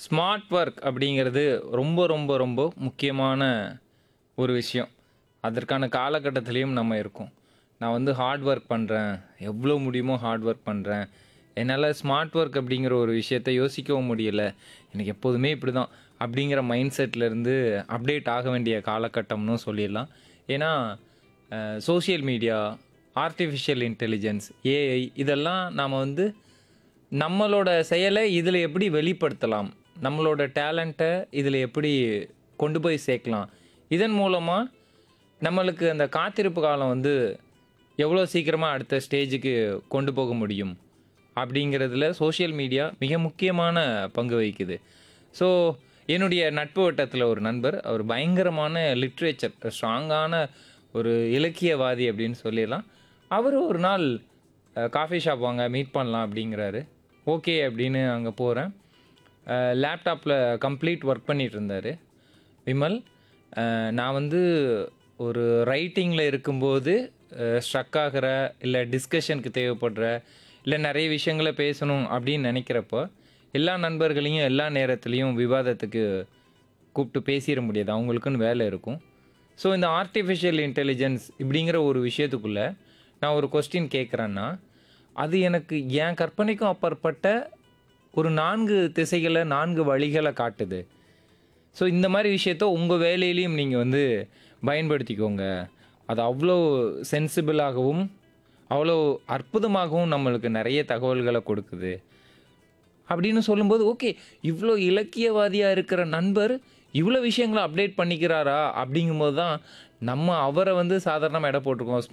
smart work அப்படிங்கிறது ரொம்ப ரொம்ப ரொம்ப முக்கியமான ஒரு விஷயம் அதற்கான காலகட்டத்திலையும் நம்ம இருக்கோம் நான் வந்து ஹார்ட் ஒர்க் பண்ணுறேன் எவ்வளோ முடியுமோ ஹார்ட் ஒர்க் பண்ணுறேன் என்னால் ஸ்மார்ட் ஒர்க் அப்படிங்கிற ஒரு விஷயத்தை யோசிக்கவும் முடியல எனக்கு எப்போதுமே இப்படி தான் அப்படிங்கிற மைண்ட் செட்லேருந்து அப்டேட் ஆக வேண்டிய காலகட்டம்னு சொல்லிடலாம் ஏன்னா social media artificial intelligence AI இதெல்லாம் நாம் வந்து நம்மளோட செயலை இதில் எப்படி வெளிப்படுத்தலாம் நம்மளோட டேலண்ட்டை இதில் எப்படி கொண்டு போய் சேர்க்கலாம் இதன் மூலமாக நம்மளுக்கு அந்த காத்திருப்பு காலம் வந்து எவ்வளோ சீக்கிரமாக அடுத்த ஸ்டேஜுக்கு கொண்டு போக முடியும் அப்படிங்கிறதுல சோஷியல் மீடியா மிக முக்கியமான பங்கு வகிக்குது ஸோ என்னுடைய நட்பு வட்டத்தில் ஒரு நண்பர் அவர் பயங்கரமான லிட்ரேச்சர் ஸ்ட்ராங்கான ஒரு இலக்கியவாதி அப்படின்னு சொல்லிடலாம் அவர் ஒரு நாள் காஃபி ஷாப் வாங்க மீட் பண்ணலாம் அப்படிங்கிறாரு ஓகே அப்படின்னு அங்கே போகிறேன் லேப்டாப்பில் கம்ப்ளீட் ஒர்க் பண்ணிட்டு இருந்தார் விமல் அஹ், நான் வந்து ஒரு ரைட்டிங்கில் இருக்கும்போது ஸ்ட்ரக் ஆகிற இல்லை டிஸ்கஷனுக்கு தேவைப்படுற இல்லை நிறைய விஷயங்களை பேசணும் அப்படின்னு நினைக்கிறப்போ எல்லா நண்பர்களையும் எல்லா நேரத்துலையும் விவாதத்துக்கு கூப்பிட்டு பேசிட முடியாது அவங்களுக்குன்னு வேலை இருக்கும் ஸோ இந்த ஆர்டிஃபிஷியல் இன்டெலிஜென்ஸ் இப்படிங்கிற ஒரு விஷயத்துக்குள்ளே நான் ஒரு கொஸ்டின் கேட்குறேன்னா அது எனக்கு என் கற்பனைக்கும் அப்பாற்பட்ட ஒரு நான்கு திசைகளை நான்கு வழிகளை காட்டுது ஸோ இந்த மாதிரி விஷயத்த உங்கள் வேலையிலையும் நீங்கள் வந்து பயன்படுத்திக்கோங்க அது அவ்வளோ சென்சிபிளாகவும் அவ்வளோ அற்புதமாகவும் நம்மளுக்கு நிறைய தகவல்களை கொடுக்குது அப்படின்னு சொல்லும்போது ஓகே இவ்வளோ இலக்கியவாதியாக இருக்கிற நண்பர் இவ்வளோ விஷயங்களை அப்டேட் பண்ணிக்கிறாரா அப்படிங்கும்போது தான் நம்ம அவரை வந்து சாதாரணமாக எடை போட்டிருக்கோம்